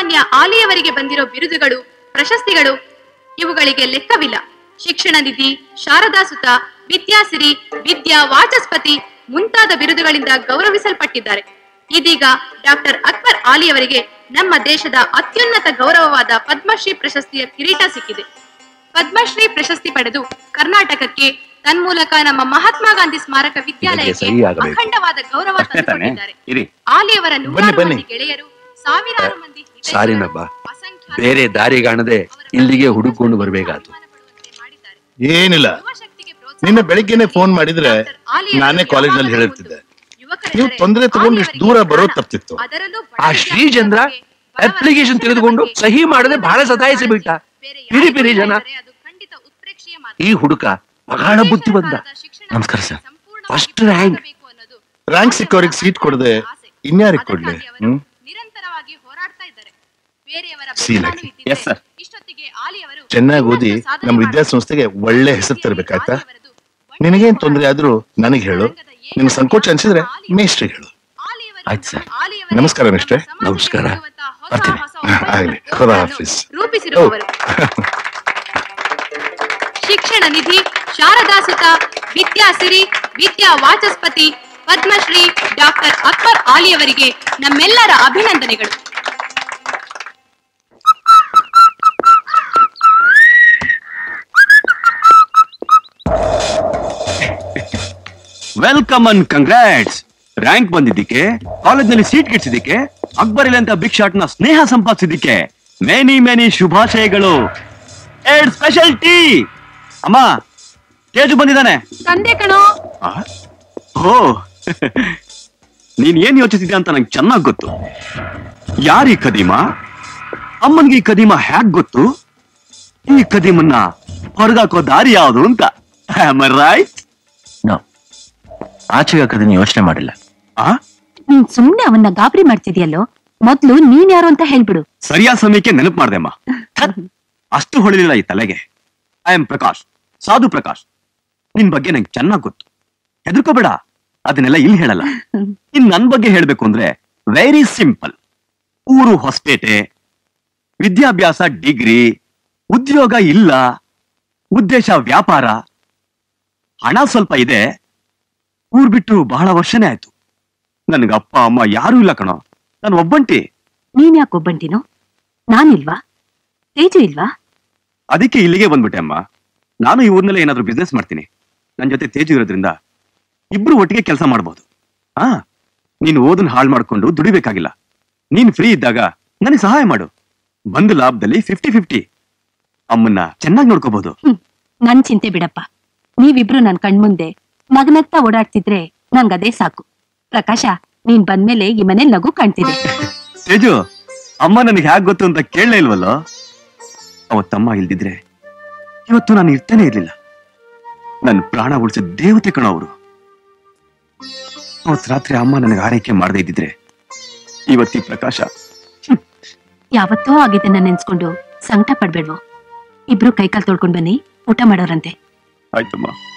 ಸನ್ಮಾನ್ಯ ಆಲಿಯವರಿಗೆ ಬಂದಿರೋ ಬಿರುದುಗಳು ಪ್ರಶಸ್ತಿಗಳು ಇವುಗಳಿಗೆ ಲೆಕ್ಕವಿಲ್ಲ ಶಿಕ್ಷಣ ನಿಧಿ ಶಾರದಾ ಸುತ ವಿದ್ಯಾಸಿರಿ ವಿದ್ಯಾ ವಾಚಸ್ಪತಿ ಮುಂತಾದ ಬಿರುದುಗಳಿಂದ ಗೌರವಿಸಲ್ಪಟ್ಟಿದ್ದಾರೆ ಇದೀಗ ಡಾಕ್ಟರ್ ಅಕ್ಬರ್ ಆಲಿಯವರಿಗೆ ನಮ್ಮ ದೇಶದ ಅತ್ಯುನ್ನತ ಗೌರವವಾದ ಪದ್ಮಶ್ರೀ ಪ್ರಶಸ್ತಿಯ ಕಿರೀಟ ಸಿಕ್ಕಿದೆ ಪದ್ಮಶ್ರೀ ಪ್ರಶಸ್ತಿ ಪಡೆದು ಕರ್ನಾಟಕಕ್ಕೆ ತನ್ಮೂಲಕ ನಮ್ಮ ಮಹಾತ್ಮ ಗಾಂಧಿ ಸ್ಮಾರಕ ವಿದ್ಯಾಲಯಕ್ಕೆ ಸರಿ ಆಗಬೇಕು. ಅಖಂಡವಾದ ಗೌರವ ಅಷ್ಟೇ ತಾನೇ ತಂದುಕೊಟ್ಟಿದ್ದಾರೆ ಇರಿ ಆಲಿಯವರ ಬನ್ನಿ, ನೂರಾರು ಬನ್ನಿ. ಮಂದಿ ಗೆಳೆಯರು ಸಾವಿರಾರು ಮಂದಿ ಹಿತೈಷಿಗಳು, ಸಾರಿನಬ್ಬ ಅಸಂಖ್ಯಾತ ಬೇರೆ ದಾರಿ ಕಾಣದೆ ಇಲ್ಲಿಗೆ ಹುಡುಕೊಂಡು ಬರ್ಬೇಕಾತು ಏನಿಲ್ಲ ನಿನ್ನೆ ಬೆಳಿಗ್ಗೆನೆ ಫೋನ್ ಮಾಡಿದ್ರೆ ನಾನೇ ಕಾಲೇಜ್ನಲ್ಲಿ ಹೇಳಿರ್ತಿದ್ದೆ ನೀವು ತೊಂದರೆ ತಗೊಂಡು ಇಷ್ಟು ದೂರ ಬರೋದು ತಪ್ಪಿತ್ತು ಆ ಶ್ರೀಚಂದ್ರ ಅಪ್ಲಿಕೇಶನ್ ತೆಗೆದುಕೊಂಡು ಸಹಿ ಮಾಡದೆ ಬಹಳ ಸತಾಯಿಸಿ ಬಿಟ್ಟ ಇಡೀ ಪಿರಿ ಜನ ಈ ಹುಡುಕ ಬಹಳ ಬುದ್ಧಿವಂತ ನಮಸ್ಕಾರ ಸರ್ ಫಸ್ಟ್ ರ್ಯಾಂಕ್ ರ್ಯಾಂಕ್ ಸಿಕ್ಕವ್ರಿಗೆ ಸೀಟ್ ಕೊಡದೆ ಇನ್ಯಾರಿಗೆ ಕೊಡ್ಲಿ ಹ್ಮ್ ಸೀಲಾಗಿ ಎಸ್ ಸರ್ ಚೆನ್ನಾಗಿ ಓದಿ ನಮ್ಮ ವಿದ್ಯಾಸಂಸ್ಥೆಗೆ ಒಳ್ಳೆ ಹೆಸರು ತರಬೇಕಾಯ್ತಾ ನಿನಗೇನ್ ತೊಂದರೆ ಆದ್ರೂ ನನಗೆ ಹೇಳು ನಿನ್ ಸಂಕೋಚ ಅನ್ಸಿದ್ರೆ ಮೇಷ್ಟ್ರಿಗೆ ಹೇಳು ಆಯ್ತು ಸರ್ ನಮಸ್ಕಾರ ಮೇಷ್ಟ್ರೆ ನಮಸ್ಕಾರ ಆಗ್ಲಿ ಖುದಾ ಹಾಫೀಸ್ ರೂಪಿಸಿರುವವರು ಶಿಕ್ಷಣ ನಿಧಿ ಶಾರದಾ ಸುತ ವಿದ್ಯಾಸಿರಿ ವಿದ್ಯಾ ವಾಚಸ್ಪತಿ ಪದ್ಮಶ್ರೀ ಡಾಕ್ಟರ್ ಅಕ್ಬರ್ ಆಲಿಯವರಿಗೆ ನಮ್ಮೆಲ್ಲರ ಅಭಿನಂದನೆಗಳು ವೆಲ್ಕಮ್ ಅಂಡ್ ಕಂಗ್ರಾಟ್ಸ್ ರ್ಯಾಂಕ್ ಬಂದಿದ್ದಕ್ಕೆ ಕಾಲೇಜ್ನಲ್ಲಿ ಸೀಟ್ ಗಿಡ್ಸಿದ್ದಕ್ಕೆ ಅಕ್ಬರ್ ಇಲ್ಲ ಅಂತ ಬಿಗ್ ಶಾಟ್ ನ ಸ್ನೇಹ ಸಂಪಾದಿಸಿದ್ದಕ್ಕೆ ಮೆನಿ ಮೆನಿ ಶುಭಾಶಯಗಳು ಎರಡ್ ಸ್ಪೆಷಲ್ ಟೀ ಅಮ್ಮ ತೇಜು ಬಂದಿದ್ದಾನೆ ತಂದೆ ಕಣೋ ಆ? ಓ ನೀನ್ ಏನ್ ಯೋಚಿಸಿದ್ಯಾ ಅಂತ ನಂಗೆ ಚೆನ್ನಾಗ್ ಗೊತ್ತು ಯಾರೀ ಕದೀಮ ಅಮ್ಮನ್ಗೆ ಈ ಕದೀಮ ಹ್ಯಾಕ್ ಗೊತ್ತು ಈ ಕದೀಮನ್ನ ಹೊರಗಾಕೋ ದಾರಿ ಯಾವುದು ಅಂತ ರೈಟ್ ಆಚೆಗೆ ಹಾಕೋದನ್ನ ಯೋಚನೆ ಮಾಡಿಲ್ಲ ಆ ನೀನ್ ಸುಮ್ನೆ ಅವನ್ನ ಗಾಬರಿ ಮಾಡ್ತಿದ್ಯಲ್ಲೋ ಮೊದ್ಲು ನೀನ್ ಯಾರು ಅಂತ ಹೇಳ್ಬಿಡು ಸರಿಯಾದ ಸಮಯಕ್ಕೆ ನೆನಪು ಮಾಡ್ದೆ ಅಮ್ಮ ಥತ್. ಅಷ್ಟು ಹೊಳಿಲಿಲ್ಲ ಈ ತಲೆಗೆ ಐ ಆಮ್ ಪ್ರಕಾಶ್ ಸಾಧು ಪ್ರಕಾಶ್ ನಿನ್ ಬಗ್ಗೆ ನಂಗೆ ಚೆನ್ನಾಗ್ ಗೊತ್ತು ಹೆದರ್ಕೋಬೇಡ ಅದನ್ನೆಲ್ಲ ಇಲ್ಲಿ ಹೇಳಲ್ಲ ಇನ್ ನನ್ ಬಗ್ಗೆ ಹೇಳ್ಬೇಕು ಅಂದ್ರೆ ವೆರಿ ಸಿಂಪಲ್ ಊರು ಹೊಸಪೇಟೆ ವಿದ್ಯಾಭ್ಯಾಸ ಡಿಗ್ರಿ ಉದ್ಯೋಗ ಇಲ್ಲ ಉದ್ದೇಶ ವ್ಯಾಪಾರ ಹಣ ಸ್ವಲ್ಪ ಇದೆ ಊರ್ ಬಿಟ್ಟು ಬಹಳ ವರ್ಷನೇ ಆಯ್ತು ನನ್ಗ ಅಪ್ಪ ಅಮ್ಮ ಯಾರೂ ಇಲ್ಲ ಕಣೋ ನಾನು ಒಬ್ಬಂಟಿ ನೀನ್ ಯಾಕೆ ಒಬ್ಬಂಟಿನೋ ನಾನಿಲ್ವಾ ತೇಜು ಇಲ್ವಾ ಅದಕ್ಕೆ ಇಲ್ಲಿಗೆ ಬಂದ್ಬಿಟ್ಟೆ ಅಮ್ಮ ನಾನು ಈ ಊರ್ನಲ್ಲೇ ಏನಾದ್ರೂ ಬಿಸ್ನೆಸ್ ಮಾಡ್ತೀನಿ ನನ್ ಜೊತೆ ತೇಜು ಇರೋದ್ರಿಂದ ಇಬ್ರು ಒಟ್ಟಿಗೆ ಕೆಲಸ ಮಾಡ್ಬೋದು ಹಾ ನೀನು ಓದನ್ ಹಾಳು ಮಾಡ್ಕೊಂಡು ದುಡಿಬೇಕಾಗಿಲ್ಲ ನೀನ್ ಫ್ರೀ ಇದ್ದಾಗ ನನಗೆ ಸಹಾಯ ಮಾಡು ಬಂದ ಲಾಭದಲ್ಲಿ ಫಿಫ್ಟಿ ಫಿಫ್ಟಿ ಅಮ್ಮನ್ನ ಚೆನ್ನಾಗಿ ನೋಡ್ಕೋಬಹುದು ಹ್ಮ್ ನನ್ ಚಿಂತೆ ಬಿಡಪ್ಪ ನೀವಿಬ್ರು ನನ್ ಕಣ್ಮುಂದೆ ನಗನಗ್ತಾ ಓಡಾಡ್ತಿದ್ರೆ ನಂಗದೇ ಸಾಕು ಪ್ರಕಾಶ ನೀನ್ ಬಂದ್ಮೇಲೆ ಈ ಮನೆ ನಗು ಕಾಣ್ತಿದೆ ತೇಜು ಅಮ್ಮ ನನಗೆ ಹ್ಯಾಕ್ ಗೊತ್ತು ಅಂತ ಕೇಳಲೇ ಇಲ್ವಲ್ಲೋ ಅವತ್ತಮ್ಮ ಇಲ್ದಿದ್ರೆ ಇವತ್ತು ನಾನು ಇರ್ತಾನೆ ಇರ್ಲಿಲ್ಲ ನನ್ನ ಪ್ರಾಣ ಉಳಿಸಿದ ದೇವತೆ ಕಣ ಅವರು ಅವತ್ ರಾತ್ರಿ ಅಮ್ಮ ನನಗೆ ಆರೈಕೆ ಮಾಡದೇ ಇದ್ದಿದ್ರೆ ಇವತ್ತಿ ಪ್ರಕಾಶ ಯಾವತ್ತೋ ಆಗಿದ್ದನ್ನ ನೆನ್ಸ್ಕೊಂಡು ಸಂಕಟ ಪಡ್ಬೇಡ್ವೋ ಇಬ್ರು ಕೈಕಾಲ್ ತೊಳ್ಕೊಂಡ್ ಬನ್ನಿ ಊಟ ಮಾಡೋರಂತೆ ಆಯ್ತಮ್ಮ